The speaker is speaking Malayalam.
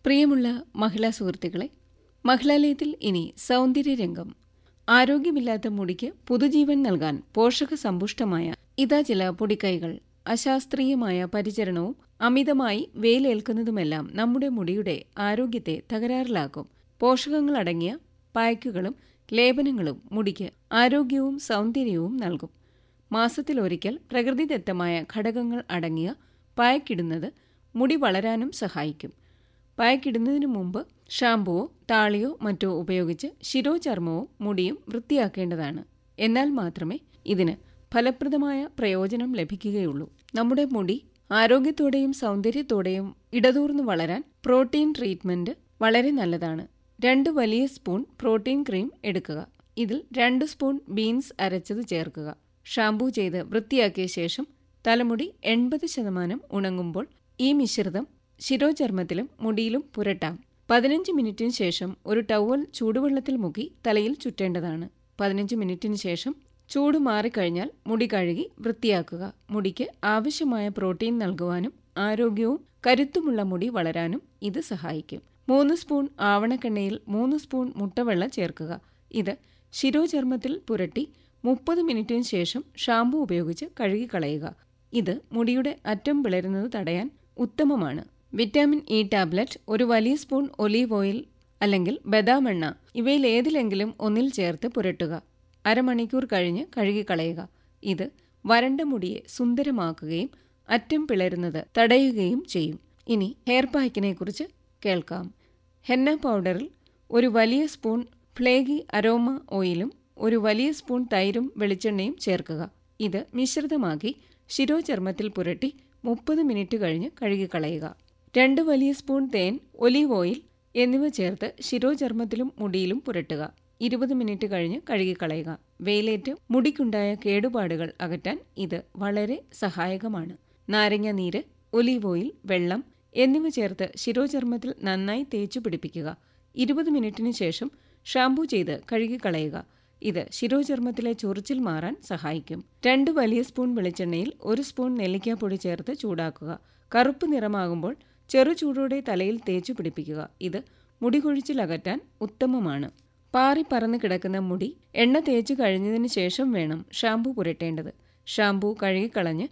പ്രിയമുള്ള മഹിളാ സുഹൃത്തുക്കളെ മഹിളാലയത്തിൽ ഇനി സൗന്ദര്യരംഗം ആരോഗ്യമില്ലാത്ത മുടിക്ക് പുതുജീവൻ നൽകാൻ പോഷക സമ്പുഷ്ടമായ ഇതാ ചില പൊടിക്കൈകൾ അശാസ്ത്രീയമായ പരിചരണവും അമിതമായി വെയിലേൽക്കുന്നതുമെല്ലാം നമ്മുടെ മുടിയുടെ ആരോഗ്യത്തെ തകരാറിലാക്കും പോഷകങ്ങളടങ്ങിയ പായ്ക്കുകളും ലേപനങ്ങളും മുടിക്ക് ആരോഗ്യവും സൗന്ദര്യവും നൽകും മാസത്തിലൊരിക്കൽ പ്രകൃതിദത്തമായ ഘടകങ്ങൾ അടങ്ങിയ പായ്ക്കിടുന്നത് മുടി വളരാനും സഹായിക്കും പായ്ക്കിടുന്നതിനു മുമ്പ് ഷാമ്പുവോ താളിയോ മറ്റോ ഉപയോഗിച്ച് ശിരോചർമ്മവും മുടിയും വൃത്തിയാക്കേണ്ടതാണ് എന്നാൽ മാത്രമേ ഇതിന് ഫലപ്രദമായ പ്രയോജനം ലഭിക്കുകയുള്ളൂ നമ്മുടെ മുടി ആരോഗ്യത്തോടെയും സൗന്ദര്യത്തോടെയും ഇടതൂർന്നു വളരാൻ പ്രോട്ടീൻ ട്രീറ്റ്മെന്റ് വളരെ നല്ലതാണ് രണ്ട് വലിയ സ്പൂൺ പ്രോട്ടീൻ ക്രീം എടുക്കുക ഇതിൽ രണ്ട് സ്പൂൺ ബീൻസ് അരച്ചത് ചേർക്കുക ഷാംപൂ ചെയ്ത് വൃത്തിയാക്കിയ ശേഷം തലമുടി എൺപത് ശതമാനം ഉണങ്ങുമ്പോൾ ഈ മിശ്രിതം ശിരോചർമ്മത്തിലും മുടിയിലും പുരട്ടാം പതിനഞ്ച് മിനിറ്റിന് ശേഷം ഒരു ടവൽ ചൂടുവെള്ളത്തിൽ മുക്കി തലയിൽ ചുറ്റേണ്ടതാണ് പതിനഞ്ച് മിനിറ്റിന് ശേഷം ചൂട് മാറിക്കഴിഞ്ഞാൽ മുടി കഴുകി വൃത്തിയാക്കുക മുടിക്ക് ആവശ്യമായ പ്രോട്ടീൻ നൽകുവാനും ആരോഗ്യവും കരുത്തുമുള്ള മുടി വളരാനും ഇത് സഹായിക്കും മൂന്ന് സ്പൂൺ ആവണക്കെണ്ണയിൽ മൂന്ന് സ്പൂൺ മുട്ടവെള്ള ചേർക്കുക ഇത് ശിരോചർമ്മത്തിൽ പുരട്ടി മുപ്പത് മിനിറ്റിന് ശേഷം ഷാമ്പു ഉപയോഗിച്ച് കഴുകിക്കളയുക ഇത് മുടിയുടെ അറ്റം പിളരുന്നത് തടയാൻ ഉത്തമമാണ് വിറ്റാമിൻ ഇ ടാബ്ലറ്റ് ഒരു വലിയ സ്പൂൺ ഒലീവ് ഓയിൽ അല്ലെങ്കിൽ ബദാം എണ്ണ ഇവയിൽ ഏതിലെങ്കിലും ഒന്നിൽ ചേർത്ത് പുരട്ടുക അരമണിക്കൂർ കഴിഞ്ഞ് കഴുകിക്കളയുക ഇത് വരണ്ട മുടിയെ സുന്ദരമാക്കുകയും അറ്റം പിളരുന്നത് തടയുകയും ചെയ്യും ഇനി ഹെയർ പാക്കിനെ കുറിച്ച് കേൾക്കാം ഹെന്ന പൗഡറിൽ ഒരു വലിയ സ്പൂൺ ഫ്ലേഗി അരോമ ഓയിലും ഒരു വലിയ സ്പൂൺ തൈരും വെളിച്ചെണ്ണയും ചേർക്കുക ഇത് മിശ്രിതമാക്കി ശിരോചർമ്മത്തിൽ പുരട്ടി മുപ്പത് മിനിറ്റ് കഴിഞ്ഞ് കഴുകിക്കളയുക രണ്ട് വലിയ സ്പൂൺ തേൻ ഒലീവ് ഓയിൽ എന്നിവ ചേർത്ത് ശിരോചർമ്മത്തിലും മുടിയിലും പുരട്ടുക ഇരുപത് മിനിറ്റ് കഴിഞ്ഞ് കഴുകിക്കളയുക വെയിലേറ്റ് മുടിക്കുണ്ടായ കേടുപാടുകൾ അകറ്റാൻ ഇത് വളരെ സഹായകമാണ് നാരങ്ങ നീര് ഒലീവ് ഓയിൽ വെള്ളം എന്നിവ ചേർത്ത് ശിരോചർമ്മത്തിൽ നന്നായി തേച്ചു പിടിപ്പിക്കുക ഇരുപത് മിനിറ്റിന് ശേഷം ഷാംപൂ ചെയ്ത് കഴുകിക്കളയുക ഇത് ശിരോചർമ്മത്തിലെ ചൊറിച്ചിൽ മാറാൻ സഹായിക്കും രണ്ട് വലിയ സ്പൂൺ വെളിച്ചെണ്ണയിൽ ഒരു സ്പൂൺ നെല്ലിക്കാപ്പൊടി ചേർത്ത് ചൂടാക്കുക കറുപ്പ് നിറമാകുമ്പോൾ ചെറു ചൂടോടെ തലയിൽ തേച്ചു പിടിപ്പിക്കുക ഇത് മുടി കൊഴിച്ചിൽ അകറ്റാൻ ഉത്തമമാണ് പാറി പറന്ന് കിടക്കുന്ന മുടി എണ്ണ തേച്ചു കഴിഞ്ഞതിന് ശേഷം വേണം ഷാംപൂ പുരട്ടേണ്ടത് ഷാംപൂ കഴുകിക്കളഞ്ഞ്